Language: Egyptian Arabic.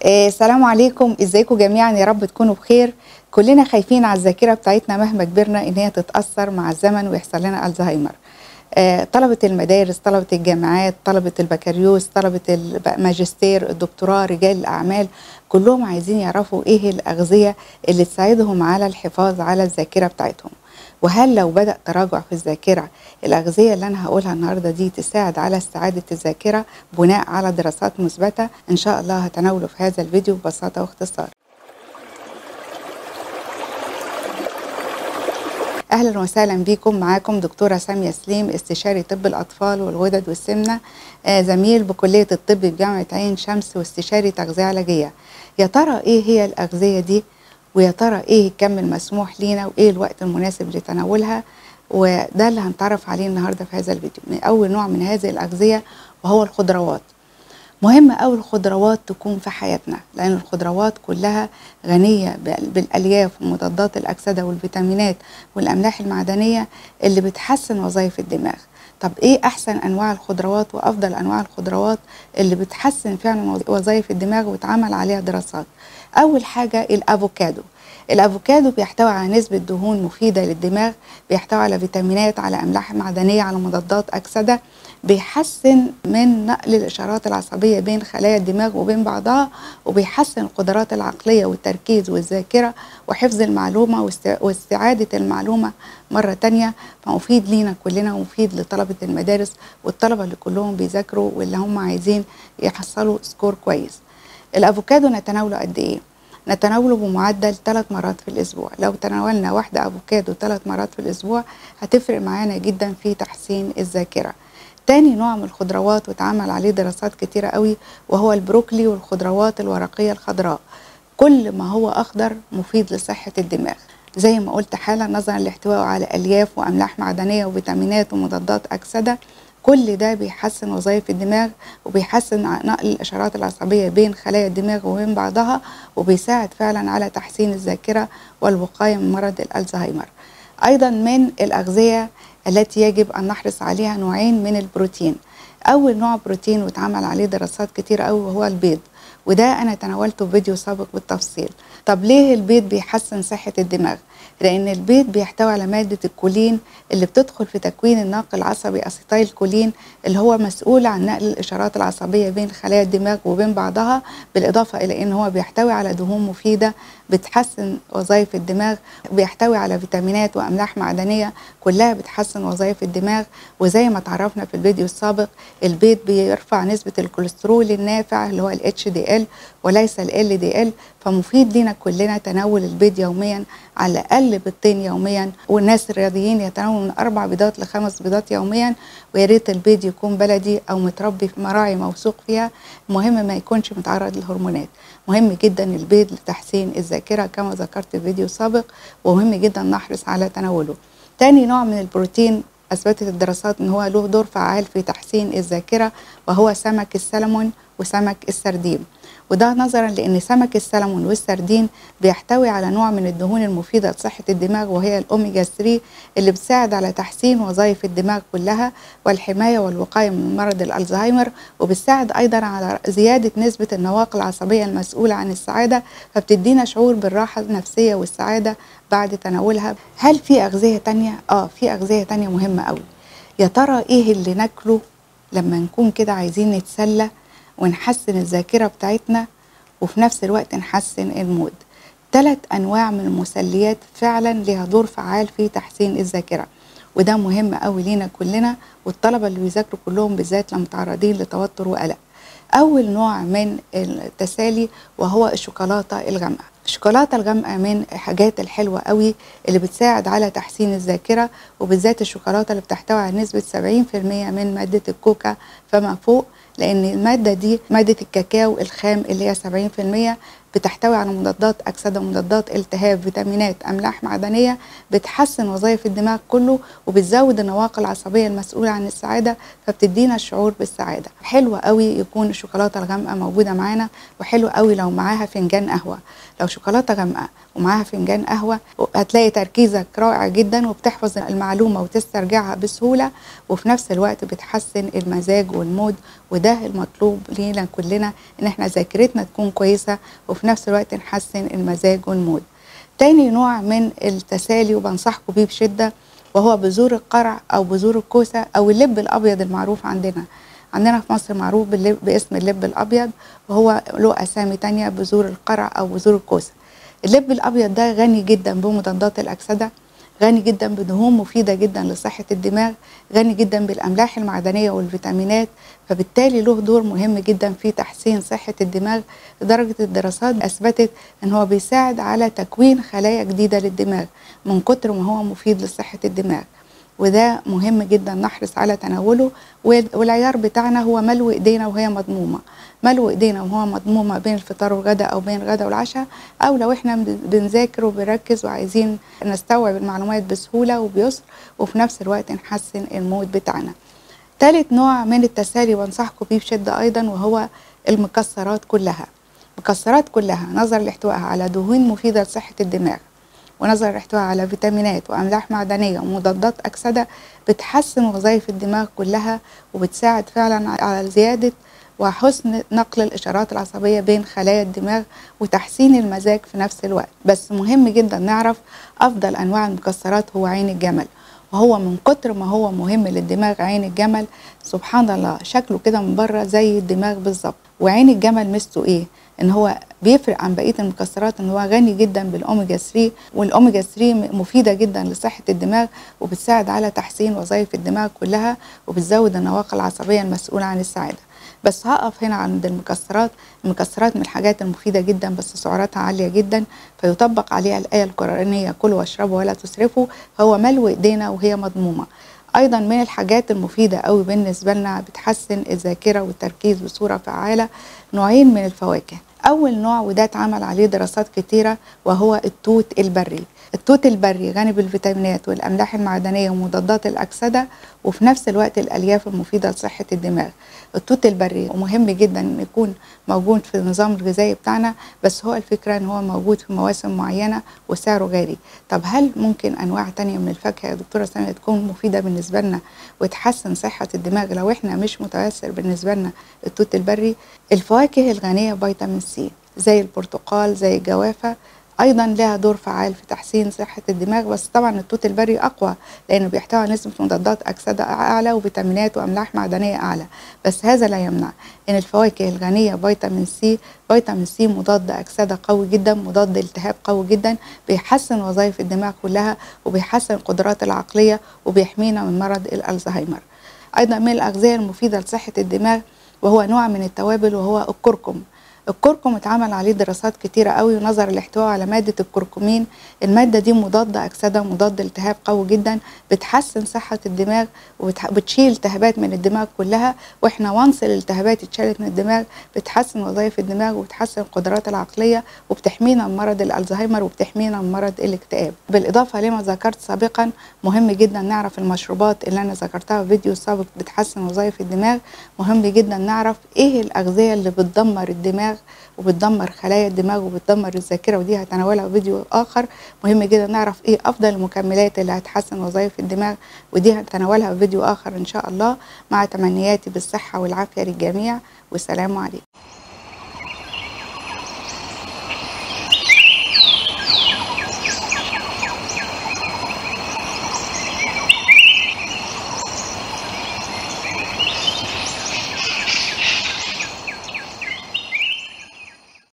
آه، السلام عليكم ازيكم جميعا يا رب تكونوا بخير كلنا خايفين على الذاكره بتاعتنا مهما كبرنا ان هي تتاثر مع الزمن ويحصل لنا الزهايمر آه، طلبه المدارس طلبه الجامعات طلبه البكالوريوس طلبه الماجستير الدكتوراه رجال الاعمال كلهم عايزين يعرفوا ايه الاغذيه اللي تساعدهم على الحفاظ على الذاكره بتاعتهم وهل لو بدأ تراجع في الذاكرة الأغذية اللي أنا هقولها النهاردة دي تساعد على استعادة الذاكرة بناء على دراسات مثبتة إن شاء الله هتناوله في هذا الفيديو ببساطة واختصار اهلا وسهلا بكم معاكم دكتوره ساميه سليم استشاري طب الاطفال والغدد والسمنه آه زميل بكليه الطب بجامعه عين شمس واستشاري تغذيه علاجيه يا ترى ايه هي الاغذيه دي ويا ترى ايه الكم المسموح لينا وايه الوقت المناسب لتناولها وده اللي هنتعرف عليه النهارده في هذا الفيديو من اول نوع من هذه الاغذيه وهو الخضروات مهم قوي الخضروات تكون في حياتنا لان الخضروات كلها غنيه بالالياف ومضادات الاكسده والفيتامينات والاملاح المعدنيه اللي بتحسن وظائف الدماغ طب ايه احسن انواع الخضروات وافضل انواع الخضروات اللي بتحسن فعلا وظائف الدماغ واتعمل عليها دراسات اول حاجه الافوكادو الافوكادو بيحتوي على نسبه دهون مفيده للدماغ بيحتوي على فيتامينات على املاح معدنيه على مضادات اكسده بيحسن من نقل الاشارات العصبيه بين خلايا الدماغ وبين بعضها وبيحسن القدرات العقليه والتركيز والذاكره وحفظ المعلومه واستعاده المعلومه مره تانية فمفيد لينا كلنا ومفيد لطلبه المدارس والطلبه اللي كلهم بيذاكروا واللي هم عايزين يحصلوا سكور كويس الافوكادو نتناوله قد ايه نتناوله بمعدل ثلاث مرات في الاسبوع لو تناولنا واحده افوكادو ثلاث مرات في الاسبوع هتفرق معانا جدا في تحسين الذاكره تاني نوع من الخضروات واتعمل عليه دراسات كتيرة قوي وهو البروكلي والخضروات الورقية الخضراء كل ما هو أخضر مفيد لصحة الدماغ زي ما قلت حالا نظرا لاحتوائه على ألياف وأملاح معدنية وفيتامينات ومضادات أكسدة كل ده بيحسن وظائف الدماغ وبيحسن نقل الاشارات العصبيه بين خلايا الدماغ وبين بعضها وبيساعد فعلا على تحسين الذاكره والوقايه من مرض الالزهايمر ايضا من الاغذيه التي يجب ان نحرص عليها نوعين من البروتين اول نوع بروتين واتعمل عليه دراسات كتير قوي وهو البيض وده انا تناولته في فيديو سابق بالتفصيل طب ليه البيض بيحسن صحه الدماغ لان البيض بيحتوي على ماده الكولين اللي بتدخل في تكوين الناقل العصبي اسيتايل كولين اللي هو مسؤول عن نقل الاشارات العصبيه بين خلايا الدماغ وبين بعضها بالاضافه الى ان هو بيحتوي على دهون مفيده بتحسن وظائف الدماغ بيحتوي على فيتامينات واملاح معدنيه كلها بتحسن وظائف الدماغ وزي ما تعرفنا في الفيديو السابق البيض بيرفع نسبه الكوليسترول النافع اللي هو الاتش دي ال وليس ال دي ال فمفيد لينا كلنا تناول البيض يوميا على الاقل بيضتين يوميا والناس الرياضيين يتناولوا من اربع بيضات لخمس بيضات يوميا ويا ريت البيض يكون بلدي او متربي في مراعي موثوق فيها المهم ما يكونش متعرض للهرمونات مهم جدا البيض لتحسين الذاكره كما ذكرت في فيديو سابق ومهم جدا نحرص على تناوله تاني نوع من البروتين اثبتت الدراسات ان هو له دور فعال في تحسين الذاكره وهو سمك السلمون وسمك السردين وده نظرا لان سمك السلمون والسردين بيحتوي على نوع من الدهون المفيده لصحه الدماغ وهي الاوميجا 3 اللي بتساعد على تحسين وظائف الدماغ كلها والحمايه والوقايه من مرض الالزهايمر وبتساعد ايضا على زياده نسبه النواقل العصبيه المسؤوله عن السعاده فبتدينا شعور بالراحه النفسيه والسعاده بعد تناولها هل في اغذيه تانية اه في اغذيه تانية مهمه قوي يا ترى ايه اللي ناكله لما نكون كده عايزين نتسلى ونحسن الذاكرة بتاعتنا وفي نفس الوقت نحسن المود ثلاث أنواع من المسليات فعلا لها دور فعال في تحسين الذاكرة وده مهم قوي لينا كلنا والطلبة اللي بيذاكروا كلهم بالذات لما متعرضين لتوتر وقلق أول نوع من التسالي وهو الشوكولاتة الغامقة الشوكولاتة الغامقة من الحاجات الحلوة قوي اللي بتساعد على تحسين الذاكرة وبالذات الشوكولاتة اللي بتحتوي على نسبة 70% من مادة الكوكا فما فوق لأن المادة دي مادة الكاكاو الخام اللي هي 70% بتحتوي على مضادات أكسدة ومضادات التهاب فيتامينات أملاح معدنية بتحسن وظائف الدماغ كله وبتزود النواقل العصبية المسؤولة عن السعادة فبتدينا الشعور بالسعادة حلو قوي يكون الشوكولاتة الغامقة موجودة معانا وحلو قوي لو معاها فنجان قهوة لو شوكولاتة غامقة ومعاها فنجان قهوة هتلاقي تركيزك رائع جدا وبتحفظ المعلومة وتسترجعها بسهولة وفي نفس الوقت بتحسن المزاج والمود وده المطلوب لينا كلنا ان احنا ذاكرتنا تكون كويسه وفي نفس الوقت نحسن المزاج والمود تاني نوع من التسالي وبنصحكم بيه بشده وهو بذور القرع او بذور الكوسه او اللب الابيض المعروف عندنا عندنا في مصر معروف باللب باسم اللب الابيض وهو له اسامي تانية بذور القرع او بذور الكوسه اللب الابيض ده غني جدا بمضادات الاكسده غني جدا بدهون مفيده جدا لصحه الدماغ غني جدا بالاملاح المعدنيه والفيتامينات فبالتالي له دور مهم جدا في تحسين صحه الدماغ لدرجه الدراسات اثبتت ان هو بيساعد على تكوين خلايا جديده للدماغ من كتر ما هو مفيد لصحه الدماغ وده مهم جدا نحرص على تناوله والعيار بتاعنا هو ملو ايدينا وهي مضمومه ملو ايدينا وهو مضمومه بين الفطار والغداء او بين الغداء والعشاء او لو احنا بنذاكر وبنركز وعايزين نستوعب المعلومات بسهوله وبيسر وفي نفس الوقت نحسن المود بتاعنا ثالث نوع من التسالي وانصحكم بيه بشده ايضا وهو المكسرات كلها المكسرات كلها نظرا لاحتوائها على دهون مفيده لصحه الدماغ ونظرا لاحتوائها على فيتامينات واملاح معدنيه ومضادات اكسده بتحسن وظائف الدماغ كلها وبتساعد فعلا على زياده وحسن نقل الاشارات العصبيه بين خلايا الدماغ وتحسين المزاج في نفس الوقت بس مهم جدا نعرف افضل انواع المكسرات هو عين الجمل وهو من كتر ما هو مهم للدماغ عين الجمل سبحان الله شكله كده من بره زي الدماغ بالظبط وعين الجمل ميزته ايه ان هو بيفرق عن بقيه المكسرات ان هو غني جدا بالاوميجا 3 والاوميجا 3 مفيده جدا لصحه الدماغ وبتساعد على تحسين وظائف الدماغ كلها وبتزود النواقل العصبيه المسؤوله عن السعاده بس هقف هنا عند المكسرات المكسرات من الحاجات المفيده جدا بس سعراتها عاليه جدا فيطبق عليها الايه القرانيه كلوا واشربوا ولا تسرفوا فهو ملو ايدينا وهي مضمومه ايضا من الحاجات المفيده قوي بالنسبه لنا بتحسن الذاكره والتركيز بصوره فعاله نوعين من الفواكه اول نوع وده اتعمل عليه دراسات كتيره وهو التوت البري التوت البري غني بالفيتامينات والاملاح المعدنيه ومضادات الاكسده وفي نفس الوقت الالياف المفيده لصحه الدماغ التوت البري مهم جدا ان يكون موجود في النظام الغذائي بتاعنا بس هو الفكره ان هو موجود في مواسم معينه وسعره غالي طب هل ممكن انواع تانية من الفاكهه يا دكتوره ساميه تكون مفيده بالنسبه لنا وتحسن صحه الدماغ لو احنا مش متيسر بالنسبه لنا التوت البري الفواكه الغنيه بفيتامين سي زي البرتقال زي الجوافه ايضا لها دور فعال في تحسين صحه الدماغ بس طبعا التوت البري اقوى لانه بيحتوي على نسبه مضادات اكسده اعلى وفيتامينات واملاح معدنيه اعلى بس هذا لا يمنع ان الفواكه الغنيه فيتامين سي فيتامين سي مضاد اكسده قوي جدا مضاد التهاب قوي جدا بيحسن وظائف الدماغ كلها وبيحسن القدرات العقليه وبيحمينا من مرض الالزهايمر ايضا من الاغذيه المفيده لصحه الدماغ وهو نوع من التوابل وهو الكركم الكركم اتعمل عليه دراسات كتيرة قوي ونظر الاحتواء على مادة الكركمين المادة دي مضادة أكسدة مضاد التهاب قوي جدا بتحسن صحة الدماغ وبتشيل التهابات من الدماغ كلها واحنا وانس الالتهابات اتشالت من الدماغ بتحسن وظائف الدماغ وبتحسن القدرات العقلية وبتحمينا من مرض الألزهايمر وبتحمينا من مرض الاكتئاب بالإضافة لما ذكرت سابقا مهم جدا نعرف المشروبات اللي أنا ذكرتها في فيديو سابق بتحسن وظائف الدماغ مهم جدا نعرف ايه الأغذية اللي بتدمر الدماغ وبتدمر خلايا الدماغ وبتدمر الذاكره ودي هتناولها في فيديو اخر مهم جدا نعرف ايه افضل المكملات اللي هتحسن وظائف الدماغ ودي هنتناولها في فيديو اخر ان شاء الله مع تمنياتي بالصحه والعافيه للجميع والسلام عليكم